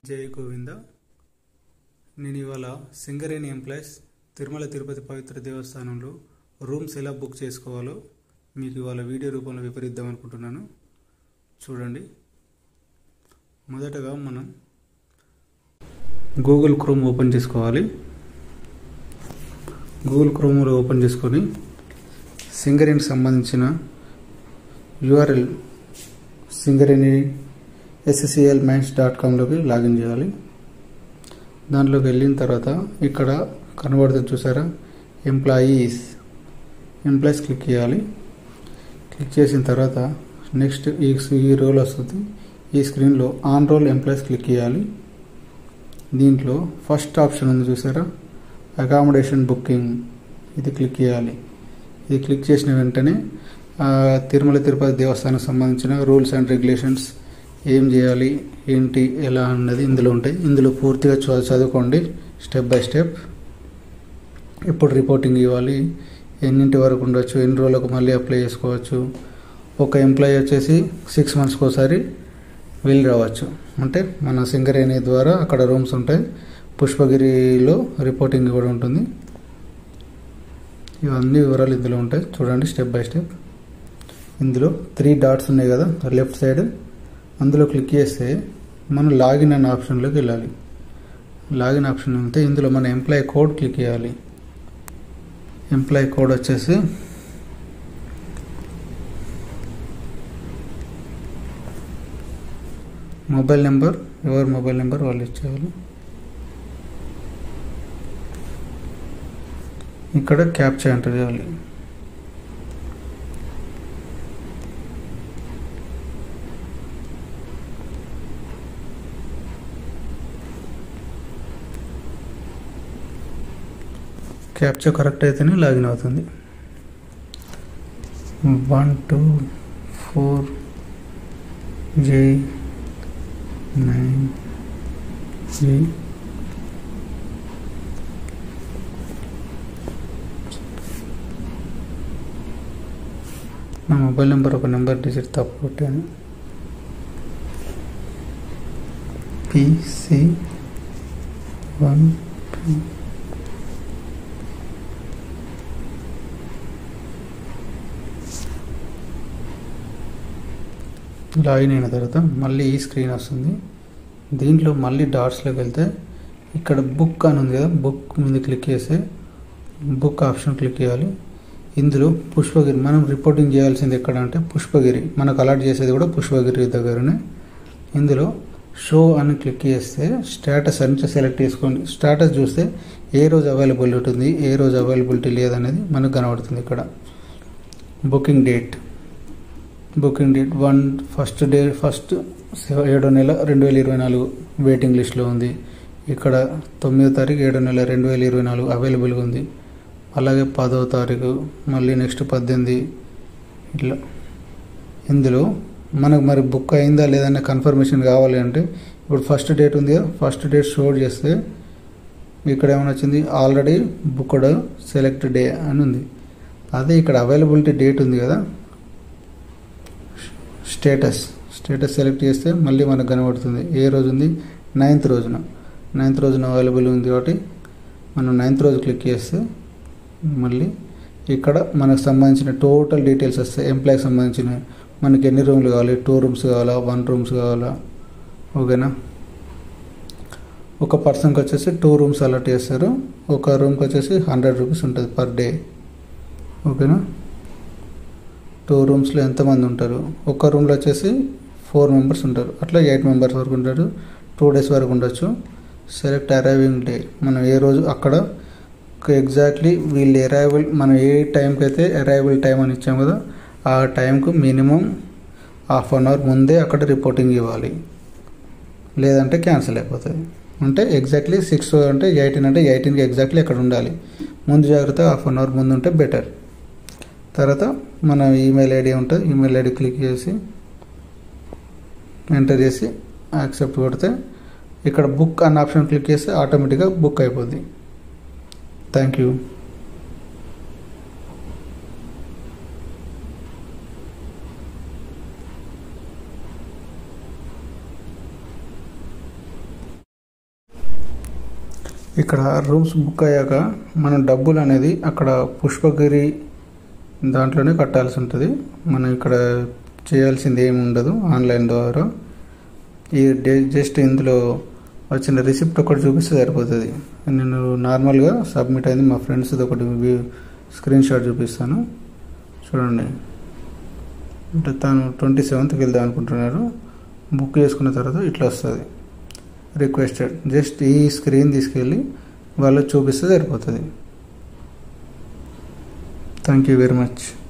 జై గోవింద నేను ఇవాళ సింగరేణి ఎంప్లాయీస్ తిరుమల తిరుపతి పవిత్ర దేవస్థానంలో రూమ్స్ ఎలా బుక్ చేసుకోవాలో మీకు ఇవాళ వీడియో రూపంలో వివరిద్దాం అనుకుంటున్నాను చూడండి మొదటగా మనం గూగుల్ క్రోమ్ ఓపెన్ చేసుకోవాలి గూగుల్ క్రోమ్లో ఓపెన్ చేసుకొని సింగరేణికి సంబంధించిన URL Singareni SSCL mines dot కామ్లోకి లాగిన్ చేయాలి దాంట్లోకి వెళ్ళిన తర్వాత ఇక్కడ కనబడుతుంది చూసారా ఎంప్లాయీస్ ఎంప్లాయీస్ క్లిక్ చేయాలి క్లిక్ చేసిన తర్వాత నెక్స్ట్ ఈ ఈ రోల్ వస్తుంది ఈ స్క్రీన్లో ఆన్ రోల్ ఎంప్లాయీస్ క్లిక్ చేయాలి దీంట్లో ఫస్ట్ ఆప్షన్ ఉంది చూసారా అకామిడేషన్ బుకింగ్ ఇది క్లిక్ చేయాలి ఇది క్లిక్ చేసిన వెంటనే ఆ, తిరుమల తిరుపతి దేవస్థానం సంబంధించిన రూల్స్ అండ్ రెగ్యులేషన్స్ ఏం చేయాలి ఏంటి ఎలా అన్నది ఇందులో ఉంటాయి ఇందులో పూర్తిగా చ- చదువుకోండి స్టెప్ బై స్టెప్ ఎప్పుడు రిపోర్టింగ్ ఇవ్వాలి ఎన్నింటి వరకు ఉండొచ్చు ఎన్ని రోజులకు మళ్ళీ అప్లై చేసుకోవచ్చు ఒక ఎంప్లాయీ వచ్చేసి సిక్స్ మంత్స్కి ఒకసారి వెళ్ళి రావచ్చు అంటే మన సింగరేణి ద్వారా అక్కడ రూమ్స్ ఉంటాయి పుష్పగిరిలో రిపోర్టింగ్ కూడా ఉంటుంది ఇవన్నీ వివరాలు ఇందులో ఉంటాయి చూడండి స్టెప్ బై స్టెప్ ఇందులో త్రీ డాట్స్ ఉన్నాయి కదా లెఫ్ట్ సైడ్ అందులో క్లిక్ చేస్తే మనం లాగిన్ అనే ఆప్షన్లోకి వెళ్ళాలి లాగిన్ ఆప్షన్ ఉంటే ఇందులో మన ఎంప్లాయీ కోడ్ క్లిక్ చేయాలి ఎంప్లాయీ కోడ్ వచ్చేసి మొబైల్ నెంబర్ ఎవరి మొబైల్ నెంబర్ వాళ్ళు ఇచ్చేయాలి ఇక్కడ క్యాప్చర్ ఎంటర్ చేయాలి క్యాప్చర్ కరెక్ట్ అయితేనే లాగిన్ అవుతుంది one two four J nine G నా మొబైల్ నెంబర్ ఒక నెంబర్ డిజిట్ తప్పు కొట్టాను పిసి వన్ టూ లాగిన్ అయిన తర్వాత మళ్ళీ ఈ స్క్రీన్ వస్తుంది దీంట్లో మళ్ళీ డాట్స్లోకి వెళ్తే ఇక్కడ బుక్ అని ఉంది కదా బుక్ మీద క్లిక్ చేస్తే బుక్ ఆప్షన్ క్లిక్ చేయాలి ఇందులో పుష్పగిరి మనం రిపోర్టింగ్ చేయాల్సింది ఎక్కడ అంటే పుష్పగిరి మనకు అలాట్ చేసేది కూడా పుష్పగిరి దగ్గరనే ఇందులో షో అని క్లిక్ చేస్తే స్టేటస్ అని సెలెక్ట్ చేసుకోండి స్టేటస్ చూస్తే ఏ రోజు అవైలబిలిటీ ఉంటుంది ఏ రోజు అవైలబిలిటీ లేదనేది మనకు కనబడుతుంది ఇక్కడ booking date booking date one first day first సెవ- ఏడో నెల రెండు వేల ఇరవై నాలుగు వెయిటింగ్ లిస్ట్లో ఉంది ఇక్కడ తొమ్మిదో తారీఖు ఏడో నెల రెండు వేల ఇరవై నాలుగు అవైలబుల్గా ఉంది అలాగే పదో తారీఖు మళ్ళీ నెక్స్ట్ పద్దెనిమిది ఇట్లా ఇందులో మనకు మరి బుక్ అయిందా లేదనే కన్ఫర్మేషన్ కావాలి అంటే ఇప్పుడు ఫస్ట్ డేట్ ఉంది కదా ఫస్ట్ డేట్ షో చేస్తే ఇక్కడ ఏమైనా వచ్చింది ఆల్రెడీ బుక్డ్ సెలెక్ట్ డే అని ఉంది అదే ఇక్కడ అవైలబిలిటీ డేట్ ఉంది కదా స్టేటస్ స్టేటస్ సెలెక్ట్ చేస్తే మళ్ళీ మనకు కనబడుతుంది ఏ రోజు ఉంది నైన్త్ రోజున నైన్త్ రోజున అవైలబుల్ ఉంది కాబట్టి మనం నైన్త్ రోజు క్లిక్ చేస్తే మళ్ళీ ఇక్కడ మనకు సంబంధించిన టోటల్ డీటెయిల్స్ వస్తాయి ఎంప్లాయ్కి సంబంధించిన మనకి ఎన్ని రూమ్లు కావాలి టూ రూమ్స్ కావాలా వన్ రూమ్స్ కావాలా ఓకేనా ఒక పర్సన్కి వచ్చేసి టూ రూమ్స్ అలాట్ చేస్తారు ఒక రూమ్కి వచ్చేసి హండ్రెడ్ రూపీస్ ఉంటుంది పర్ డే ఓకేనా టూ రూమ్స్లో ఎంతమంది ఉంటారు ఒక్క రూమ్లో వచ్చేసి ఫోర్ మెంబర్స్ ఉంటారు అట్లా ఎయిట్ మెంబర్స్ వరకు ఉంటారు టూ డేస్ వరకు ఉండొచ్చు సెలెక్ట్ అరైవింగ్ డే మనం ఏ రోజు అక్కడ ఎగ్జాక్ట్లీ వీళ్ళు అరైవల్ మనం ఏ టైంకి అయితే అరైవల్ టైం అని ఇచ్చాం కదా ఆ టైంకు మినిమం హాఫ్ అన్ అవర్ ముందే అక్కడ రిపోర్టింగ్ ఇవ్వాలి లేదంటే క్యాన్సిల్ అయిపోతుంది అంటే ఎగ్జాక్ట్లీ సిక్స్ అంటే ఎయిటీన్ అంటే ఎయిటీన్కి ఎగ్జాక్ట్లీ అక్కడ ఉండాలి ముందు జాగ్రత్త హాఫ్ అన్ అవర్ ముందు ఉంటే బెటర్ తర్వాత మన ఈమెయిల్ ఐడి ఉంటుంది ఈమెయిల్ ఐడి క్లిక్ చేసి ఎంటర్ చేసి యాక్సెప్ట్ కొడితే ఇక్కడ బుక్ అన్న ఆప్షన్ క్లిక్ చేస్తే ఆటోమేటిక్గా బుక్ అయిపోద్ది థ్యాంక్ యూ ఇక్కడ రూమ్స్ బుక్ అయ్యాక మనం డబ్బులు అనేది అక్కడ పుష్పగిరి దాంట్లోనే కట్టాల్సి ఉంటుంది మనం ఇక్కడ చేయాల్సింది ఏమి ఉండదు ఆన్లైన్ ద్వారా ఈ డే జస్ట్ ఇందులో వచ్చిన రిసిప్ట్ ఒకటి చూపిస్తే సరిపోతుంది నేను నార్మల్గా సబ్మిట్ అయింది మా ఫ్రెండ్స్ ఒకటి స్క్రీన్ షాట్ చూపిస్తాను చూడండి అంటే తను ట్వంటీ సెవెంత్కి వెళ్దాం అనుకుంటున్నారు బుక్ చేసుకున్న తర్వాత ఇట్లా వస్తుంది రిక్వెస్టెడ్ జస్ట్ ఈ స్క్రీన్ తీసుకెళ్ళి వాళ్ళకి చూపిస్తే సరిపోతుంది థ్యాంక్ యూ వెరీ మచ్